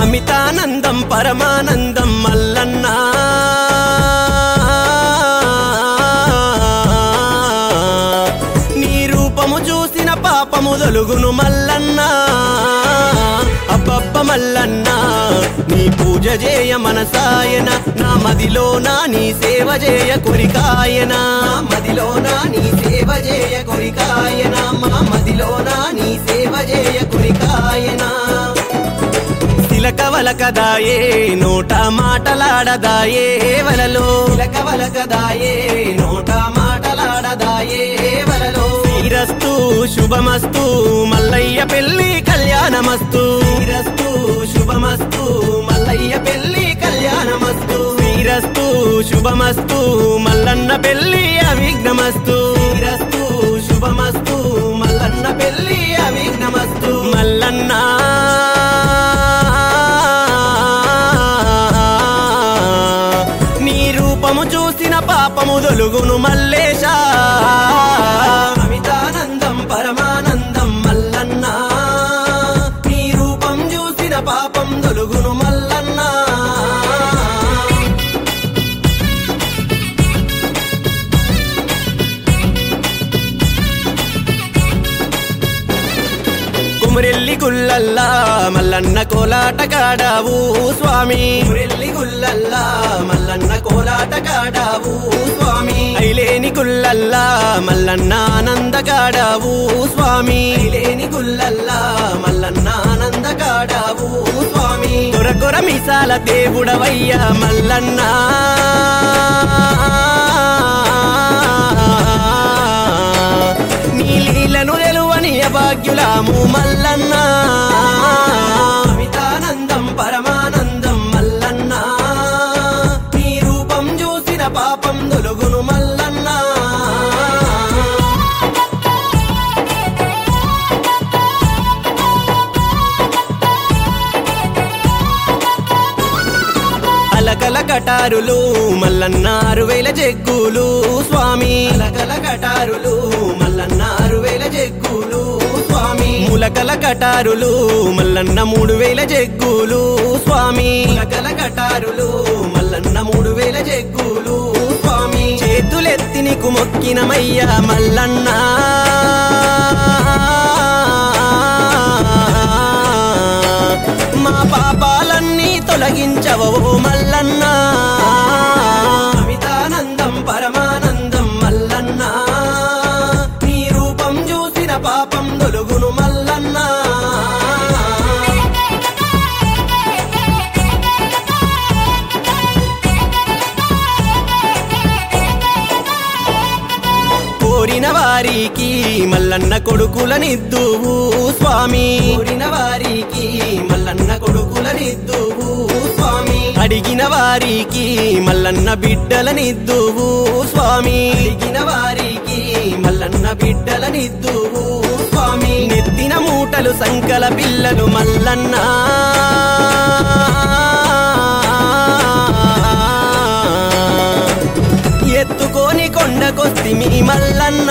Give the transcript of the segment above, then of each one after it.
అమితానందం పరమానందం మల్లన్న నీ రూపము చూసిన పాపము దొలుగును మల్లన్న అబ్బబ్బ మల్లన్న నీ పూజ చేయ మనసాయన నా మదిలోన నీ సేవ చేయ కొరికాయన నా మదిలోన నీ సేవ చేయ కొరికాయన మా మదిలోన నీ సేవ చేయ కొరికాయన తిలకవలకదాయే నోట మాటలాడదాయే వలలో తిలకవలకదాయే నోట మాటలాడదాయే వలలో శ్రీరస్తు శుభమస్తు మల్లయ్య పెళ్లి కళ్యాణమస్తు శ్రీరస్తు శుభమస్తు మల్లయ్య పెళ్లి కళ్యాణమస్తు శ్రీరస్తు శుభమస్తు మల్లన్న పెళ్లి అవిఘ్నమస్తు శ్రీరస్తు శుభమస్తు మల్లన్న పెళ్లి అవిఘ్నమస్తు మల్లన్న నీ రూపము చూసిన పాపము దొలుగును మల్లేశ అమితానందం పరమానందం మల్లన్న నీ రూపం చూసిన పాపం దొలుగును మల్లన్న కుమరెల్లి గుల్లల్లా మల్లన్న కోలాట కాడావు స్వామి కుమరెల్లి గుల్లల్లా మల్లన్న కోలాట కాడావు స్వామి ఐలేని గుల్లల్లా మల్లన్న ఆనంద కాడావు స్వామి ఐలేని గుల్లల్లా మల్లన్న ఆనంద కాడావు స్వామి కొర కొర మిసాల దేవుడవయ్య మల్లన్న నీ లీలను తెలువని అభాగ్యులాము మల్లన్న అమితానందం పరమానందం మల్లన్న నీ రూపం చూసిన పాపం దొలుగును మల్లన్న అలకల కటారులు మల్లన్న ఆరు వేల జగ్గులు స్వామి అలకల కటారులు మల్లన్న ఆరు వేల జగ్గులు స్వామి ములకల కటారులు మల్లన్న మూడు వేల జగ్గులు స్వామి ములకల కటారులు మల్లన్న మూడు వేల జగ్గులు స్వామి చేతులెత్తి నీకు మొక్కినమయ్య మల్లన్న మా పాపాలన్నీ తొలగించవో మల్లన్న అమితానందం పరమానందం మల్లన్న నీ రూపం చూసిన పాపం దొలుగును మల్లన్న కోరిన వారికి మల్లన్న కొడుకులనిద్దువు స్వామి కోరిన వారికి మల్లన్న కొడుకులనిద్దువు స్వామి అడిగిన వారికి మల్లన్న బిడ్డలనిద్దువు స్వామి అడిగిన వారికి మల్లన్న బిడ్డలనిద్దువు స్వామి నెత్తిన మూటలు సంకల పిల్లలు మల్లన్న ఎత్తుకొని కొండకొస్తి మీ మల్లన్న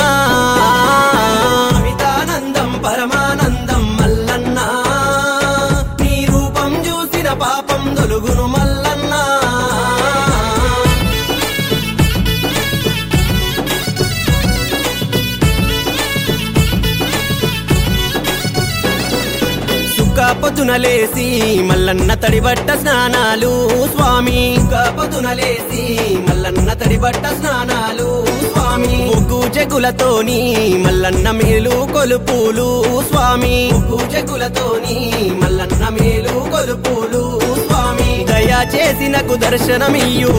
అమితానందం పరమానందం మల్లన్న నీ రూపం చూసిన పాపం దొలుగును మల్లన్న పొద్దునలేసి మల్లన్న తడిబట్ట స్నానాలు స్వామి పొద్దునలేసి మల్లన్న తడిబట్ట స్నానాలు స్వామి ముగ్గు చెగులతోని మల్లన్న మేలు కొలుపులు స్వామి ముగ్గు చెగులతోని మల్లన్న మేలు కొలుపులు స్వామి దయా చేసినకు దర్శనమియ్యు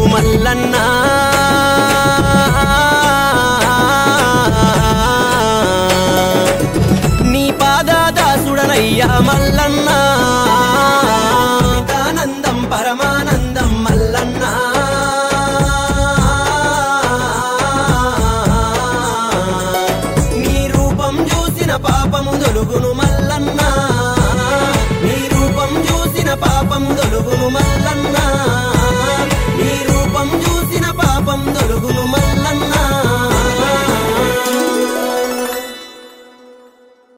మల్లన్న నీ పాదాదాసుడనయ్యా మల్లన్న అమితానందం పరమానందం మల్లన్న నీ రూపం చూసిన పాపము దొలుగును మల్లన్న నీ రూపం చూసిన పాపము దొలుగును